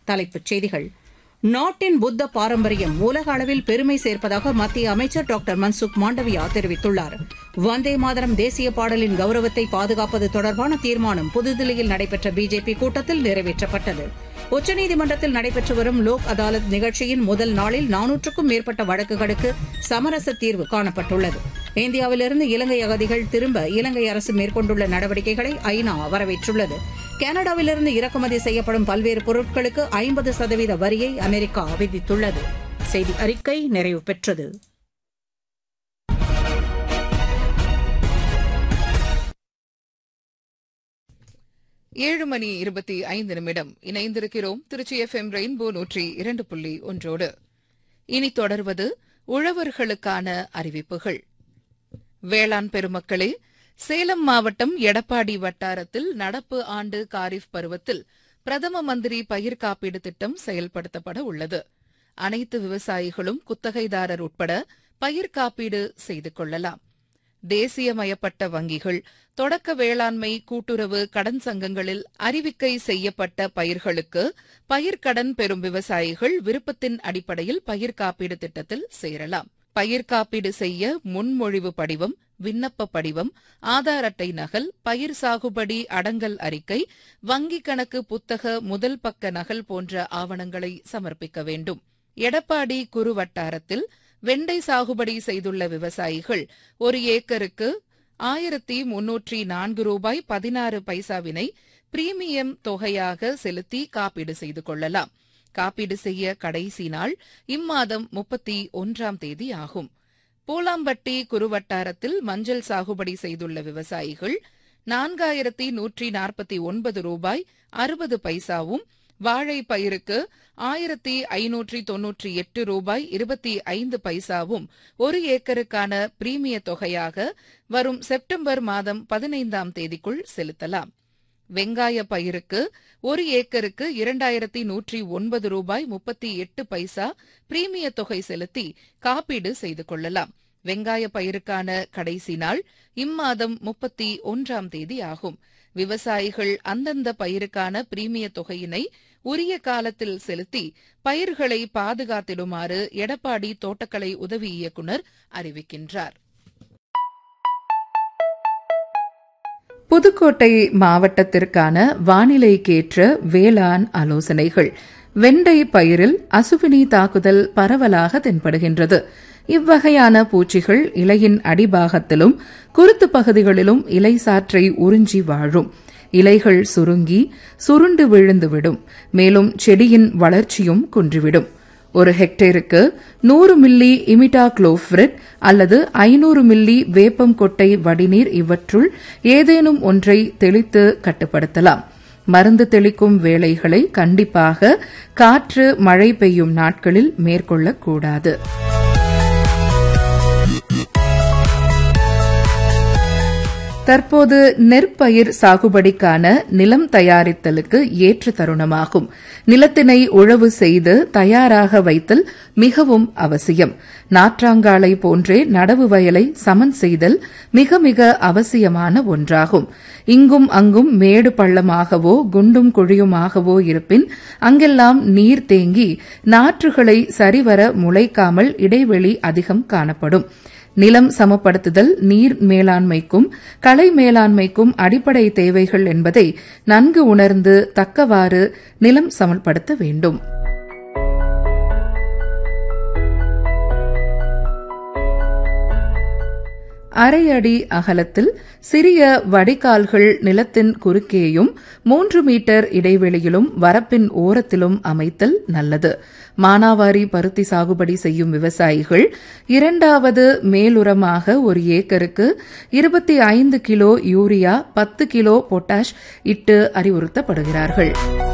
தலைப்புச் செய்திகள் நாட்டின் புத்த பாரம்பரியம் உலக அளவில் பெருமை சேர்ப்பதாக மத்திய அமைச்சர் டாக்டர் மன்சுக் மாண்டவியா தெரிவித்துள்ளார் வந்தே மாதரம் தேசிய பாடலின் கௌரவத்தை பாதுகாப்பது தொடர்பான தீர்மானம் புதுதில்லியில் நடைபெற்ற பிஜேபி கூட்டத்தில் நிறைவேற்றப்பட்டது உச்சநீதிமன்றத்தில் நடைபெற்று வரும் லோக் அதாலத் நிகழ்ச்சியின் முதல் நாளில் நானூற்றுக்கும் மேற்பட்ட வழக்குகளுக்கு சமரச தீர்வு காணப்பட்டுள்ளது இந்தியாவிலிருந்து இலங்கை அகதிகள் திரும்ப இலங்கை அரசு மேற்கொண்டுள்ள நடவடிக்கைகளை ஐநா வரவேற்றுள்ளது கனடாவிலிருந்து இறக்குமதி செய்யப்படும் பல்வேறு பொருட்களுக்கு ஐம்பது சதவீத வரியை அமெரிக்கா விதித்துள்ளது செய்தி அறிக்கை நிறைவு பெற்றது ஏழு மணி இருபத்தி ஐந்து நிமிடம் இணைந்திருக்கிறோம் திருச்சி எஃப் எம் ரெயின்போ நூற்றி இரண்டு புள்ளி ஒன்றோடு இனி தொடர்வது உழவர்களுக்கான அறிவிப்புகள் வேளாண் பெருமக்களே சேலம் மாவட்டம் எடப்பாடி வட்டாரத்தில் நடப்பு ஆண்டு காரிஃப் பருவத்தில் பிரதம மந்திரி பயிர் காப்பீடு திட்டம் செயல்படுத்தப்பட உள்ளது அனைத்து விவசாயிகளும் குத்தகைதாரர் உட்பட பயிர் காப்பீடு செய்து கொள்ளலாம் தேசியமயப்பட்ட வங்கிகள் தொடக்க வேளாண்மை கூட்டுறவு கடன் சங்கங்களில் அறிவிக்கை செய்யப்பட்ட பயிர்களுக்கு பயிர்க்கடன் பெறும் விவசாயிகள் விருப்பத்தின் அடிப்படையில் பயிர் காப்பீடு திட்டத்தில் சேரலாம் பயிர் காப்பீடு செய்ய முன்மொழிவு படிவம் விண்ணப்ப படிவம் ஆதார் அட்டை நகல் பயிர் சாகுபடி அடங்கல் அறிக்கை வங்கிக் கணக்கு புத்தக முதல் பக்க நகல் போன்ற ஆவணங்களை சமர்ப்பிக்க வேண்டும் எடப்பாடி குறு வட்டாரத்தில் வெண்டை சாகுபடி செய்துள்ள விவசாயிகள் ஒரு ஏக்கருக்கு ஆயிரத்தி முன்னூற்றி நான்கு ரூபாய் பதினாறு பைசாவினை பிரீமியம் தொகையாக செலுத்தி காப்பீடு செய்து கொள்ளலாம் காப்பீடு செய்ய கடைசி நாள் இம்மாதம் முப்பத்தி ஒன்றாம் தேதி ஆகும் பூலாம்பட்டி குறுவட்டாரத்தில் மஞ்சள் சாகுபடி செய்துள்ள விவசாயிகள் நான்காயிரத்தி நூற்றி நாற்பத்தி ஒன்பது ரூபாய் அறுபது பைசாவும் வாழை பயிருக்கு ஆயிரத்தி ஐநூற்றி தொன்னூற்றி எட்டு ரூபாய் இருபத்தி ஐந்து பைசாவும் ஒரு ஏக்கருக்கான பிரீமிய தொகையாக வரும் செப்டம்பர் மாதம் பதினைந்தாம் தேதிக்குள் செலுத்தலாம் வெங்காய பயிருக்கு ஒரு ஏக்கருக்கு இரண்டாயிரத்தி நூற்றி ஒன்பது ரூபாய் முப்பத்தி எட்டு பைசா பிரீமிய தொகை செலுத்தி காப்பீடு செய்து கொள்ளலாம் வெங்காய பயிருக்கான கடைசி நாள் இம்மாதம் முப்பத்தி ஒன்றாம் தேதி ஆகும் விவசாயிகள் அந்தந்த பயிருக்கான பிரீமிய தொகையினை உரிய காலத்தில் செலுத்தி பயிர்களை பாதுகாத்திடுமாறு எடப்பாடி தோட்டக்கலை உதவி இயக்குநர் அறிவிக்கின்றார் புதுக்கோட்டை மாவட்டத்திற்கான வானிலைக்கேற்ற வேளாண் ஆலோசனைகள் வெண்டை பயிரில் அசுவினி தாக்குதல் பரவலாக தென்படுகின்றது இவ்வகையான பூச்சிகள் இலையின் அடிபாகத்திலும் குருத்து பகுதிகளிலும் இலை சாற்றை உறிஞ்சி வாழும் இலைகள் சுருங்கி சுருண்டு விழுந்துவிடும் மேலும் செடியின் வளர்ச்சியும் குன்றிவிடும் ஒரு ஹெக்டேருக்கு நூறு மில்லி இமிடாக்ளோஃபிரிட் அல்லது ஐநூறு மில்லி வேப்பம் கொட்டை வடிநீர் இவற்றுள் ஏதேனும் ஒன்றை தெளித்து கட்டுப்படுத்தலாம் மருந்து தெளிக்கும் வேலைகளை கண்டிப்பாக காற்று மழை பெய்யும் நாட்களில் மேற்கொள்ளக்கூடாது தற்போது நெற்பயிர் சாகுபடிக்கான நிலம் தயாரித்தலுக்கு ஏற்ற தருணமாகும் நிலத்தினை உழவு செய்து தயாராக வைத்தல் மிகவும் அவசியம் நாற்றாங்காலை போன்றே நடவு வயலை சமன் செய்தல் மிக மிக அவசியமான ஒன்றாகும் இங்கும் அங்கும் மேடு பள்ளமாகவோ குண்டும் குழியுமாகவோ இருப்பின் அங்கெல்லாம் நீர் தேங்கி நாற்றுகளை சரிவர முளைக்காமல் இடைவெளி அதிகம் காணப்படும் நிலம் சமப்படுத்துதல் நீர் மேலாண்மைக்கும் களை மேலாண்மைக்கும் அடிப்படை தேவைகள் என்பதை நன்கு உணர்ந்து தக்கவாறு நிலம் சமன்படுத்த வேண்டும் அரை அடி அகலத்தில் சிறிய வடிகால்கள் நிலத்தின் குறுக்கேயும் மூன்று மீட்டர் இடைவெளியிலும் வரப்பின் ஓரத்திலும் அமைத்தல் நல்லது மானாவாரி பருத்தி சாகுபடி செய்யும் விவசாயிகள் இரண்டாவது மேலுரமாக ஒரு ஏக்கருக்கு இருபத்தி ஐந்து கிலோ யூரியா பத்து கிலோ பொட்டாஷ் இட்டு அறிவுறுத்தப்படுகிறார்கள்